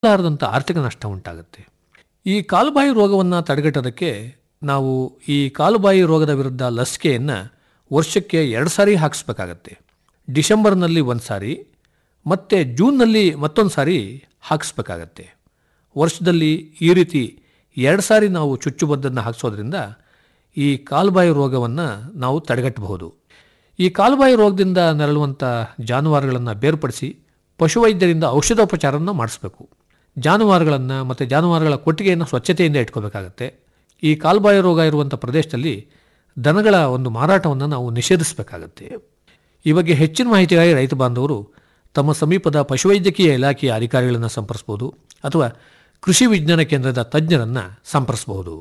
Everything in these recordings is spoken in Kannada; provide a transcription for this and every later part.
ಲಾರದಂಥ ಆರ್ಥಿಕ ನಷ್ಟ ಉಂಟಾಗುತ್ತೆ ಈ ಕಾಲುಬಾಯಿ ರೋಗವನ್ನು ತಡೆಗಟ್ಟೋದಕ್ಕೆ ನಾವು ಈ ಕಾಲುಬಾಯಿ ರೋಗದ ವಿರುದ್ಧ ಲಸಿಕೆಯನ್ನು ವರ್ಷಕ್ಕೆ ಎರಡು ಸಾರಿ ಹಾಕಿಸ್ಬೇಕಾಗತ್ತೆ ಡಿಸೆಂಬರ್ನಲ್ಲಿ ಒಂದು ಸಾರಿ ಮತ್ತು ಜೂನ್ನಲ್ಲಿ ಮತ್ತೊಂದು ಸಾರಿ ಹಾಕಿಸ್ಬೇಕಾಗತ್ತೆ ವರ್ಷದಲ್ಲಿ ಈ ರೀತಿ ಎರಡು ಸಾರಿ ನಾವು ಚುಚ್ಚುಬದ್ದನ್ನು ಹಾಕಿಸೋದ್ರಿಂದ ಈ ಕಾಲುಬಾಯಿ ರೋಗವನ್ನು ನಾವು ತಡೆಗಟ್ಟಬಹುದು ಈ ಕಾಲುಬಾಯಿ ರೋಗದಿಂದ ನರಳುವಂಥ ಜಾನುವಾರುಗಳನ್ನು ಬೇರ್ಪಡಿಸಿ ಪಶುವೈದ್ಯರಿಂದ ಔಷಧೋಪಚಾರವನ್ನು ಮಾಡಿಸ್ಬೇಕು ಜಾನುವಾರುಗಳನ್ನು ಮತ್ತು ಜಾನುವಾರುಗಳ ಕೊಟ್ಟಿಗೆಯನ್ನು ಸ್ವಚ್ಛತೆಯಿಂದ ಇಟ್ಕೋಬೇಕಾಗತ್ತೆ ಈ ಕಾಲುಬಾಯಿ ರೋಗ ಇರುವಂಥ ಪ್ರದೇಶದಲ್ಲಿ ದನಗಳ ಒಂದು ಮಾರಾಟವನ್ನು ನಾವು ನಿಷೇಧಿಸಬೇಕಾಗತ್ತೆ ಈ ಬಗ್ಗೆ ಹೆಚ್ಚಿನ ಮಾಹಿತಿಗಾಗಿ ರೈತ ಬಾಂಧವರು ತಮ್ಮ ಸಮೀಪದ ಪಶುವೈದ್ಯಕೀಯ ಇಲಾಖೆಯ ಅಧಿಕಾರಿಗಳನ್ನು ಸಂಪರ್ಸ್ಬೋದು ಅಥವಾ ಕೃಷಿ ವಿಜ್ಞಾನ ಕೇಂದ್ರದ ತಜ್ಞರನ್ನು ಸಂಪರ್ಸಬಹುದು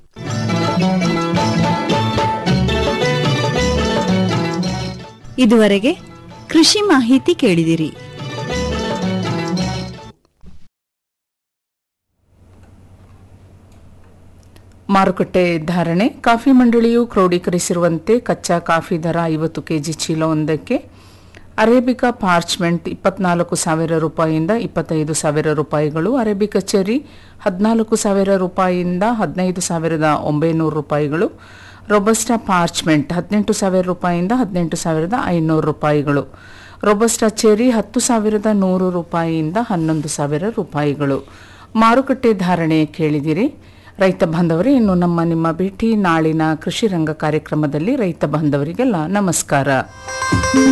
ಇದುವರೆಗೆ ಕೃಷಿ ಮಾಹಿತಿ ಕೇಳಿದಿರಿ ಮಾರುಕಟ್ಟೆ ಧಾರಣೆ ಕಾಫಿ ಮಂಡಳಿಯು ಕ್ರೋಢೀಕರಿಸಿರುವಂತೆ ಕಚ್ಚಾ ಕಾಫಿ ದರ ಐವತ್ತು ಕೆಜಿ ಚೀಲವೊಂದಕ್ಕೆ ಅರೇಬಿಕಾ ಪಾರ್ಚ್ಮೆಂಟ್ ಇಪ್ಪತ್ನಾಲ್ಕು ಸಾವಿರ ರೂಪಾಯಿಯಿಂದ ಇಪ್ಪತ್ತೈದು ಸಾವಿರ ರೂಪಾಯಿಗಳು ಅರೇಬಿಕಾ ಚೆರಿ ಹದಿನಾಲ್ಕು ಸಾವಿರ ರೂಪಾಯಿಯಿಂದ ಹದಿನೈದು ಸಾವಿರದ ಒಂಬೈನೂರು ರೂಪಾಯಿಗಳು ರೊಬಸ್ಟಾ ಪಾರ್ಚ್ಮೆಂಟ್ ಹದಿನೆಂಟು ಸಾವಿರ ರೂಪಾಯಿಯಿಂದ ಹದಿನೆಂಟು ಸಾವಿರದ ಐನೂರು ರೂಪಾಯಿಗಳು ರೊಬಸ್ಟಾ ಚೆರಿ ಹತ್ತು ಸಾವಿರದ ನೂರು ರೂಪಾಯಿಯಿಂದ ಹನ್ನೊಂದು ಸಾವಿರ ರೂಪಾಯಿಗಳು ಮಾರುಕಟ್ಟೆ ಧಾರಣೆ ಕೇಳಿದಿರಿ ರೈತ ಬಾಂಧವರೇ ಇನ್ನು ನಮ್ಮ ನಿಮ್ಮ ಭೇಟಿ ನಾಳಿನ ಕೃಷಿ ರಂಗ ಕಾರ್ಯಕ್ರಮದಲ್ಲಿ ರೈತ ಬಾಂಧವರಿಗೆಲ್ಲ ನಮಸ್ಕಾರ